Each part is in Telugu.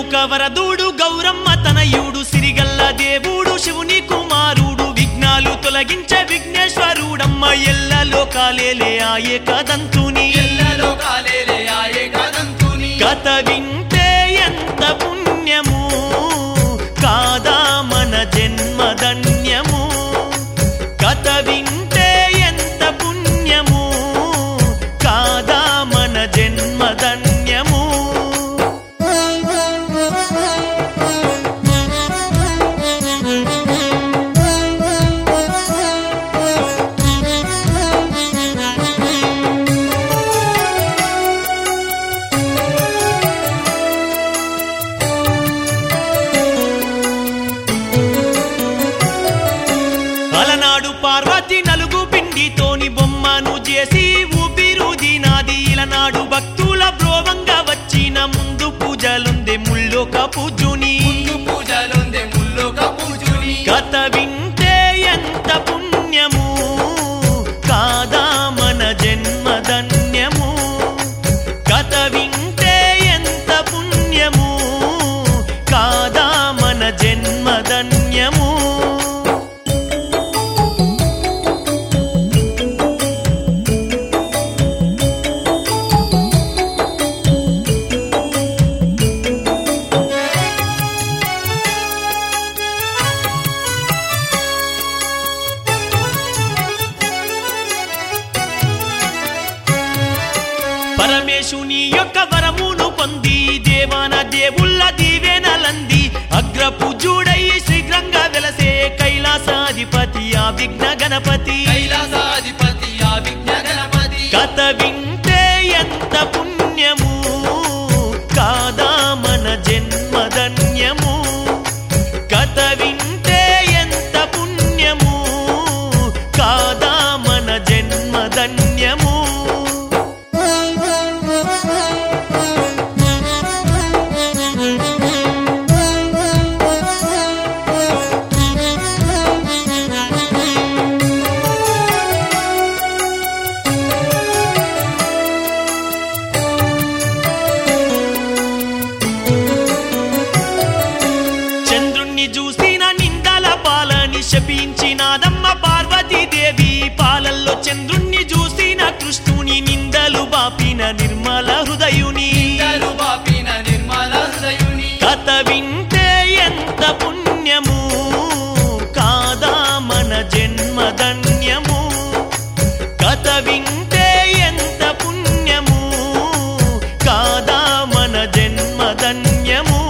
లోక వరదూడు గౌరమ్మ తనయుడు సిరిగల్ల దేవుడు శివుని కుమారుడు విఘ్నాలు తొలగించే విఘ్నేశ్వరుడమ్మ ఎల్ల లోకాలేలే ఆయే కదంతుని ఎల్లలో కాలేలే ఆయే కదంతుని కథ వింటే ఎంత పుణ్యము కాదా మన జన్మధన్యము కథ వింటే ఎంత పుణ్యము కాదా మన జన్మధన్యము అలనాడు పార్వతి నలుగు పిండితోని బొమ్మను చేసి ఊపిరుది నాది ఇలనాడు భక్తుల బ్రోవంగా వచ్చిన ముందు పూజలుంది ముల్లోక పూజుని ముందు పూజలుందే ముల్లోక పూజుని కథ వింటే ఎంత పుణ్యము కాదా మన జన్మధన్యము కథ వింటే ఎంత పుణ్యము కాదా మన జన్మధన్యము పరమేశుని యొక్క వరమును పొంది దేవాన దేవుళ్ళ దీవెనలంది అగ్రపూజుడై శీఘ్రంగా వెలసే కైలాసాధిపతి ఆ విఘ్న గణపతి కైలాసాధిపతి ఆ విఘ్న గణపతి కథ వింటే ఎంత పుణ్యము కాదా మన జన్మధన్యము కథ వింటే ఎంత పుణ్యము కాదా మన జన్మధన్యము చంద్రుణ్ణి చూసిన నిందల పాలని శపించినాదమ్మ పార్వతీదేవి పాలల్లో చంద్రుణ్ణి చూసిన కృష్ణుని నిందలు బాపిన నిర్మల హృదయుని నిందలు బాపిన నిర్మల హృదయుని కథ వింటే ఎంత పుణ్యము కాదా మన జన్మధన్యము కథ వింటే ఎంత పుణ్యము కాదా మన జన్మధన్యము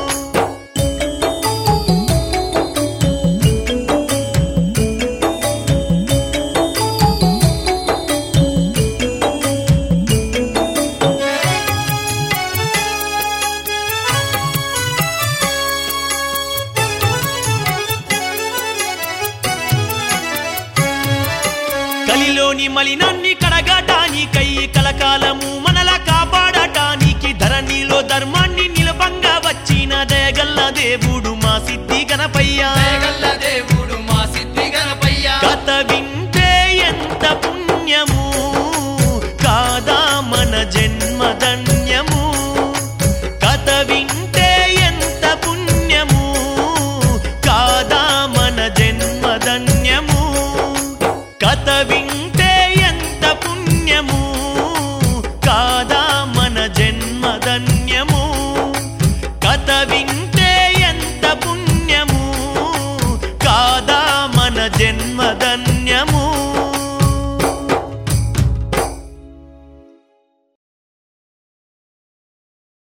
కలిలోని మలినాన్ని కడగటానికై కలకాలము మనల కాపాడటానికి ధరణిలో ధర్మాన్ని నిలబంగా వచ్చిన దయగల్ల దేవుడు మా సిద్ధి గణపయ్య దయగల్ల దేవుడు మా సిద్ధి గణపయ్య కథ వింటే ఎంత పుణ్యము కాదా మన జన్మధన్యము కథ వింటే ఎంత పుణ్యము కాదా మన జన్మధన్యము కథ వింటే ఎంత పుణ్యము కాదా మన జన్మధన్యము కథ వింటే ఎంత పుణ్యము కాదా మన జన్మధన్యము